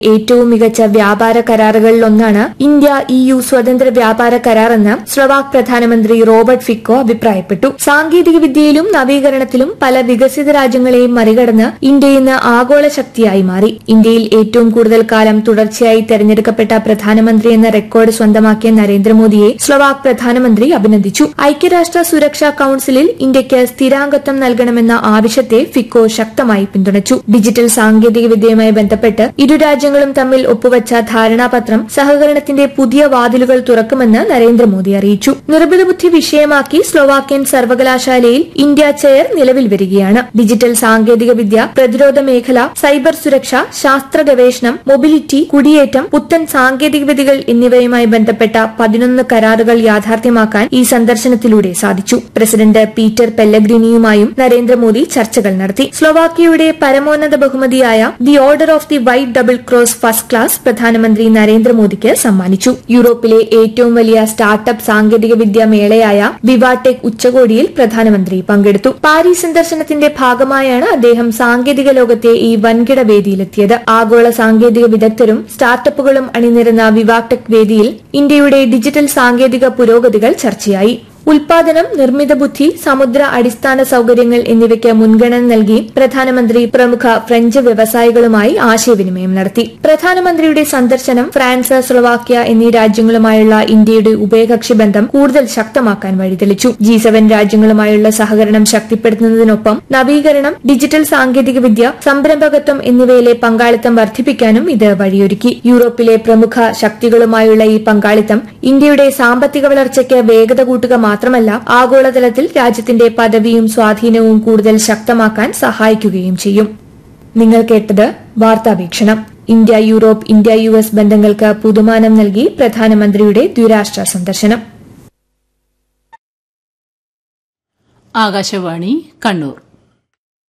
ഏറ്റവും മികച്ച വ്യാപാര കരാറുകളിലൊന്നാണ് ഇന്ത്യ ഇയു സ്വതന്ത്ര വ്യാപാര കരാറെന്ന് സ്ലൊവാക് പ്രധാനമന്ത്രി റോബർട്ട് ഫിക്കോ അഭിപ്രായപ്പെട്ടു സാങ്കേതിക വിദ്യയിലും നവീകരണത്തിലും പല വികസിത രാജ്യങ്ങളെയും മറികടന്ന് ഇന്ത്യ ഇന്ന് ആഗോള ശക്തിയായി മാറി ഇന്ത്യയിൽ ഏറ്റവും കൂടുതൽ കാലം തുടർച്ചയായി തെരഞ്ഞെടുക്കപ്പെട്ട പ്രധാനമന്ത്രി എന്ന റെക്കോർഡ് സ്വന്തമാക്കിയ നരേന്ദ്രമോദിയെ സ്ലൊവാക് പ്രധാനമന്ത്രി അഭിനന്ദിച്ചു ഐക്യരാഷ്ട്ര സുരക്ഷാ കൌൺസിലിൽ ഇന്ത്യയ്ക്ക് സ്ഥിരാംഗത്വം നൽകണമെന്ന ആവശ്യത്തെ ഫിക്കോ ശക്തമായി പിന്തുണച്ചു ഡിജിറ്റൽ സാങ്കേതിക വിദ്യയുമായി ബന്ധപ്പെട്ട് ഇരു രാജ്യങ്ങളും തമ്മിൽ ഒപ്പുവച്ച ധാരണാപത്രം സഹകരണത്തിന്റെ പുതിയ വാതിലുകൾ തുറക്കുമെന്ന് നരേന്ദ്രമോദി അറിയിച്ചു നിർമ്മിത ബുദ്ധി വിഷയമാക്കി സ്ലോവാക്യൻ സർവകലാശാലയിൽ ഇന്ത്യ ചെയർ നിലവിൽ വരികയാണ് ഡിജിറ്റൽ സാങ്കേതിക വിദ്യ പ്രതിരോധ മേഖല സൈബർ സുരക്ഷ ശാസ്ത്ര ഗവേഷണം മൊബിലിറ്റി കുടിയേറ്റം പുത്തൻ സാങ്കേതിക വിദ്യകൾ എന്നിവയുമായി ബന്ധപ്പെട്ട പതിനൊന്ന് കരാറുകൾ യാഥാർത്ഥ്യമാക്കാൻ ഈ സന്ദർശനത്തിലൂടെ സാധിച്ചു പ്രസിഡന്റ് പീറ്റർ പെല്ലഗ്രിനിയുമായും നരേന്ദ്രമോദി ചർച്ചകൾ നടത്തി സ്ലോവാക്യയുടെ പരമോന്നത ബഹുമതിയായ the order of the white double cross first class പ്രധാനമന്ത്രി നരേന്ദ്രമോദിക്ക് സമ്മാനിച്ചു യൂറോപ്പിലെ ഏറ്റവും വലിയ സ്റ്റാർട്ടപ്പ് സാങ്കേതിക വിദ്യ മേളയായ വിവാടെക് ഉച്ചകോടിയിൽ പ്രധാനമന്ത്രി പങ്കെടുത്തു പാരീസ് സന്ദർശനത്തിന്റെ ഭാഗമായാണ് അദ്ദേഹം സാങ്കേതിക ലോകത്തെ ഈ വൻകിട വേദിയിലെത്തിയത് ആഗോള സാങ്കേതിക വിദഗ്ധരും സ്റ്റാർട്ടപ്പുകളും അണിനിരുന്ന വിവാടെക് വേദിയിൽ ഇന്ത്യയുടെ ഡിജിറ്റൽ സാങ്കേതിക പുരോഗതികൾ ചർച്ചയായി ഉൽപാദനം നിർമ്മിത ബുദ്ധി സമുദ്ര അടിസ്ഥാന സൌകര്യങ്ങൾ എന്നിവയ്ക്ക് മുൻഗണന നൽകി പ്രധാനമന്ത്രി പ്രമുഖ ഫ്രഞ്ച് വ്യവസായികളുമായി ആശയവിനിമയം നടത്തി പ്രധാനമന്ത്രിയുടെ സന്ദർശനം ഫ്രാൻസ് സ്ലൊവാക്യ എന്നീ രാജ്യങ്ങളുമായുള്ള ഇന്ത്യയുടെ ഉഭയകക്ഷി ബന്ധം കൂടുതൽ ശക്തമാക്കാൻ വഴിതെളിച്ചു ജി സെവൻ രാജ്യങ്ങളുമായുള്ള സഹകരണം ശക്തിപ്പെടുത്തുന്നതിനൊപ്പം നവീകരണം ഡിജിറ്റൽ സാങ്കേതികവിദ്യ സംരംഭകത്വം എന്നിവയിലെ പങ്കാളിത്തം വർദ്ധിപ്പിക്കാനും ഇത് വഴിയൊരുക്കി യൂറോപ്പിലെ പ്രമുഖ ശക്തികളുമായുള്ള ഈ പങ്കാളിത്തം ഇന്ത്യയുടെ സാമ്പത്തിക വളർച്ചയ്ക്ക് വേഗത കൂട്ടുക മാത്രമല്ല ആഗോളതലത്തിൽ രാജ്യത്തിന്റെ പദവിയും സ്വാധീനവും കൂടുതൽ ശക്തമാക്കാൻ സഹായിക്കുകയും ചെയ്യും നിങ്ങൾ കേട്ടത് വാർത്താവീക്ഷണം India Europe India U S ബന്ധങ്ങൾക്ക് പുതുമാനം നൽകി പ്രധാനമന്ത്രിയുടെ ദ്വിരാഷ്ട്ര സന്ദർശനം ആകാശവാണി കണ്ണൂർ